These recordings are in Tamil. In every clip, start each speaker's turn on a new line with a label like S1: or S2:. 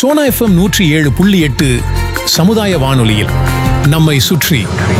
S1: சோனா எஃப்எம் நூற்றி ஏழு புள்ளி எட்டு சமுதாய வானொலியில் நம்மை சுற்றி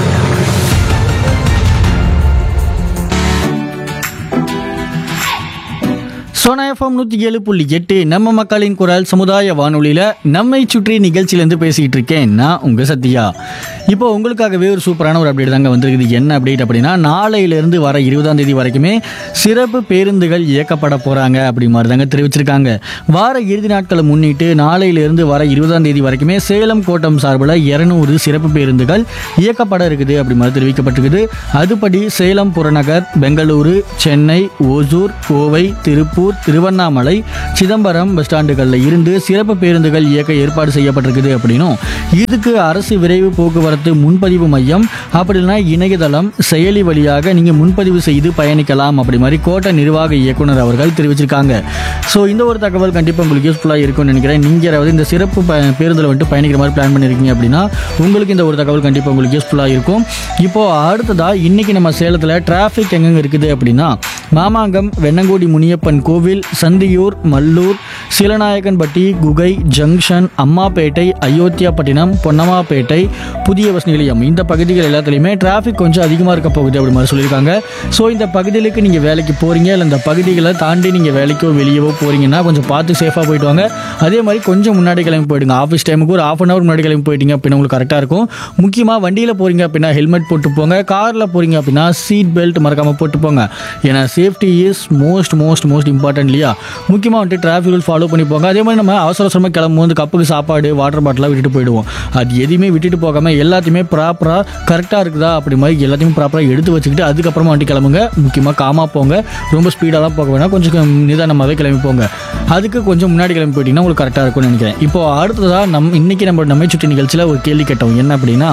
S2: சோனா எஃப்எம் நூற்றி ஏழு புள்ளி எட்டு நம்ம மக்களின் குரல் சமுதாய வானொலியில் நம்மை சுற்றி நிகழ்ச்சியிலேருந்து பேசிக்கிட்டு இருக்கேன் நான் உங்கள் சத்யா இப்போ உங்களுக்காகவே ஒரு சூப்பரான ஒரு அப்டேட் தாங்க வந்திருக்குது என்ன அப்டேட் அப்படின்னா நாளையிலேருந்து வர இருபதாம் தேதி வரைக்குமே சிறப்பு பேருந்துகள் இயக்கப்பட போகிறாங்க அப்படி மாதிரி தாங்க தெரிவிச்சிருக்காங்க வார இறுதி நாட்களை முன்னிட்டு நாளையிலிருந்து வர இருபதாம் தேதி வரைக்குமே சேலம் கோட்டம் சார்பில் இரநூறு சிறப்பு பேருந்துகள் இயக்கப்பட இருக்குது அப்படி மாதிரி தெரிவிக்கப்பட்டிருக்குது அதுபடி சேலம் புறநகர் பெங்களூரு சென்னை ஓசூர் கோவை திருப்பூர் திருவண்ணாமலை சிதம்பரம் பஸ் ஸ்டாண்டுகளில் இருந்து சிறப்பு பேருந்துகள் இயக்க ஏற்பாடு செய்யப்பட்டிருக்குது அப்படின்னும் இதுக்கு அரசு விரைவு போக்குவரத்து முன்பதிவு மையம் அப்படி இல்லைன்னா இணையதளம் செயலி வழியாக நீங்கள் முன்பதிவு செய்து பயணிக்கலாம் அப்படி மாதிரி கோட்டை நிர்வாக இயக்குனர் அவர்கள் தெரிவிச்சிருக்காங்க ஸோ இந்த ஒரு தகவல் கண்டிப்பாக உங்களுக்கு யூஸ்ஃபுல்லாக இருக்கும்னு நினைக்கிறேன் நீங்கள் யாராவது இந்த சிறப்பு ப பேருந்தில் வந்துட்டு பயணிக்கிற மாதிரி பிளான் பண்ணியிருக்கீங்க அப்படின்னா உங்களுக்கு இந்த ஒரு தகவல் கண்டிப்பாக உங்களுக்கு யூஸ்ஃபுல்லாக இருக்கும் இப்போ அடுத்ததாக இன்னைக்கு நம்ம சேலத்தில் டிராஃபிக் எங்கெங்க இருக்குது அப்படின்னா மாமாங்கம் வெண்ணங்கோடி முனியப்பன் கோவில் சந்தியூர் மல்லூர் சீலநாயக்கன்பட்டி குகை ஜங்ஷன் அம்மாப்பேட்டை அயோத்தியாப்பட்டினம் பொன்னம்மாப்பேட்டை புதிய பஸ் நிலையம் இந்த பகுதிகள் எல்லாத்துலேயுமே டிராஃபிக் கொஞ்சம் அதிகமாக இருக்க போகுது அப்படி மாதிரி சொல்லியிருக்காங்க ஸோ இந்த பகுதிகளுக்கு நீங்கள் வேலைக்கு போகிறீங்க இல்லை இந்த பகுதிகளை தாண்டி நீங்கள் வேலைக்கோ வெளியவோ போகிறீங்கன்னா கொஞ்சம் பார்த்து சேஃபாக போயிட்டு வாங்க அதே மாதிரி கொஞ்சம் முன்னாடி கிளம்பி போயிடுங்க ஆஃபீஸ் டைமுக்கு ஒரு ஆஃப் அன் ஹவர் முன்னாடி கிளம்பி போயிட்டீங்க அப்படின்னா உங்களுக்கு கரெக்டாக இருக்கும் முக்கியமாக வண்டியில் போகிறீங்க அப்படின்னா ஹெல்மெட் போட்டு போங்க காரில் போகிறீங்க அப்படின்னா சீட் பெல்ட் மறக்காமல் போட்டு போங்க ஏன்னா safety is most most most important இல்லையா முக்கியமாக வந்துட்டு டிராஃபிக் ரூல் ஃபாலோ பண்ணி போங்க அதே மாதிரி நம்ம அவசர அவசரமாக கிளம்பும்போது கப்புக்கு சாப்பாடு வாட்டர் பாட்டிலாக விட்டுட்டு போயிடுவோம் அது எதையுமே விட்டுட்டு போகாமல் எல்லாத்தையுமே ப்ராப்பராக கரெக்டாக இருக்குதா அப்படி மாதிரி எல்லாத்தையும் ப்ராப்பராக எடுத்து வச்சுக்கிட்டு அதுக்கப்புறமா வண்டி கிளம்புங்க முக்கியமாக காமாக போங்க ரொம்ப ஸ்பீடாலாம் போக வேணாம் கொஞ்சம் நிதானமாகவே கிளம்பி போங்க அதுக்கு கொஞ்சம் முன்னாடி கிளம்பி போயிட்டீங்கன்னா உங்களுக்கு கரெக்டாக இருக்கும்னு நினைக்கிறேன் இப்போ அடுத்ததாக நம் இன்னைக்கு நம்ம நம்மை சுற்றி நிகழ்ச்சியில் ஒரு கேள்வி கேட்டோம் என்ன அப்படின்னா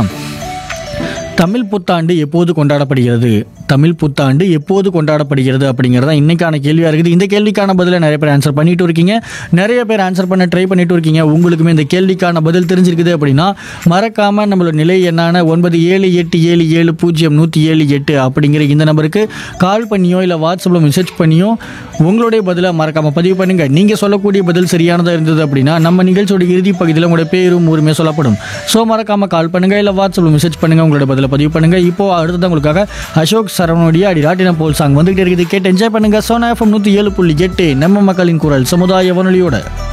S2: தமிழ் புத்தாண்டு எப்போது கொண்டாடப்படுகிறது தமிழ் புத்தாண்டு எப்போது கொண்டாடப்படுகிறது அப்படிங்கிறதா இன்னைக்கான கேள்வியாக இருக்குது இந்த கேள்விக்கான பதிலை நிறைய பேர் ஆன்சர் பண்ணிட்டு இருக்கீங்க நிறைய பேர் ஆன்சர் பண்ண ட்ரை பண்ணிட்டு இருக்கீங்க உங்களுக்குமே இந்த கேள்விக்கான பதில் தெரிஞ்சிருக்குது அப்படின்னா மறக்காம நம்மளோட நிலை என்னான ஒன்பது ஏழு எட்டு ஏழு ஏழு பூஜ்ஜியம் நூற்றி ஏழு எட்டு அப்படிங்கிற இந்த நம்பருக்கு கால் பண்ணியோ இல்லை வாட்ஸ்அப்பில் மெசேஜ் பண்ணியோ உங்களுடைய பதிலை மறக்காம பதிவு பண்ணுங்க நீங்கள் சொல்லக்கூடிய பதில் சரியானதாக இருந்தது அப்படின்னா நம்ம நிகழ்ச்சியோட இறுதி பகுதியில் உங்களோட பேரும் ஊருமே சொல்லப்படும் ஸோ மறக்காம கால் பண்ணுங்க இல்லை வாட்ஸ்அப்பில் மெசேஜ் பண்ணுங்க உங்களோட பதிலை பதிவு பண்ணுங்க இப்போ அடுத்தது உங்களுக்காக அசோக் சரவணுடைய அடி ராட்டினம் போல் சாங் வந்துகிட்டே இருக்குது கேட்டு என்ஜாய் பண்ணுங்க சோனா எஃப்எம் நூற்றி ஏழு புள்ளி எட்டு நம்ம மக்களின் குரல் சமுதாய வானொலியோட